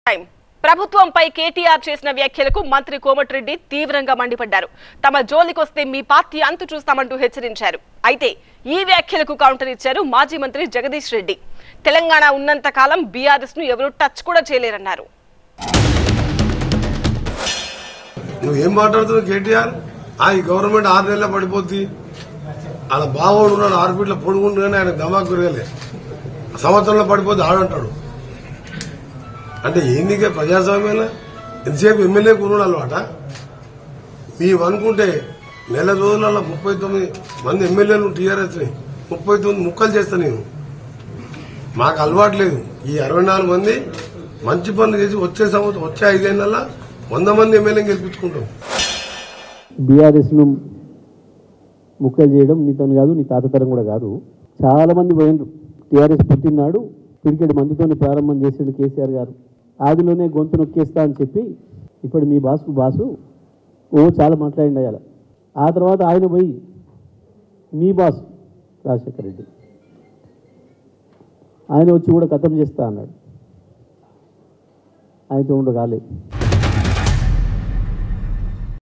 time ప్రభుత్వంపై కేటీఆర్ చేసిన వ్యాఖ్యలకు మంత్రి కోమటిరెడ్డి తీవ్రంగా మండిపడ్డారు తమ జోలికొస్తే మీ పార్టీ అంతు చూస్తామంటూ హెచ్చరించారు అయితే ఈ వ్యాఖ్యలకు కౌంటర్ ఇచ్చారు మాజీ మంత్రి జగదీష్ రెడ్డి తెలంగాణ ఉన్నంత కాలం బీఆర్ఎస్ ను ఎవరూ టచ్ కూడా చేయలేరన్నారు నువ్వు ఏం మాట్లాడుతున్నావు కేటీఆర్ ఆ ఈ గవర్నమెంట్ ఆరు నెలల పడిపోద్ది అలా బావోడు ఉన్నాడు ఆరు ఫీట్ల పొడుగుండు కానీ ఆయన దమాకు పెరగలే సంవత్సరంలో పడిపోద్ది ఆడంటాడు అంటే ఏందికే ప్రజాస్వామ్యంలో ఎంతసేపు ఎమ్మెల్యే కూరుడు అన్నమాట మేము అనుకుంటే నెల రోజులలో ముప్పై తొమ్మిది మంది ఎమ్మెల్యేలు టీఆర్ఎస్ని ముప్పై తొమ్మిది ముక్కలు చేస్తా నేను మాకు అలవాటు లేదు ఈ అరవై నాలుగు మంది మంచి పనులు చేసి వచ్చే సంవత్సరం వచ్చే ఐదేళ్లలో వంద మంది ఎమ్మెల్యేని గెలిపించుకుంటాం బీఆర్ఎస్ను ముక్కలు చేయడం నీతో కాదు నీ తాతతరం కూడా కాదు చాలామంది పోయినరు టీఆర్ఎస్ పుట్టినాడు పిడికెడు మందుతోనే ప్రారంభం చేసిండు కేసీఆర్ గారు ఆదిలోనే గొంతు నొక్కేస్తా అని చెప్పి ఇప్పుడు మీ బాసు బాసు ఓ చాలా మాట్లాడిండు అయ్యాల ఆ తర్వాత ఆయన పోయి మీ బాస్ రాజశేఖర రెడ్డి ఆయన వచ్చి కూడా కథం చేస్తా అన్నాడు ఆయనతో ఉండగాలే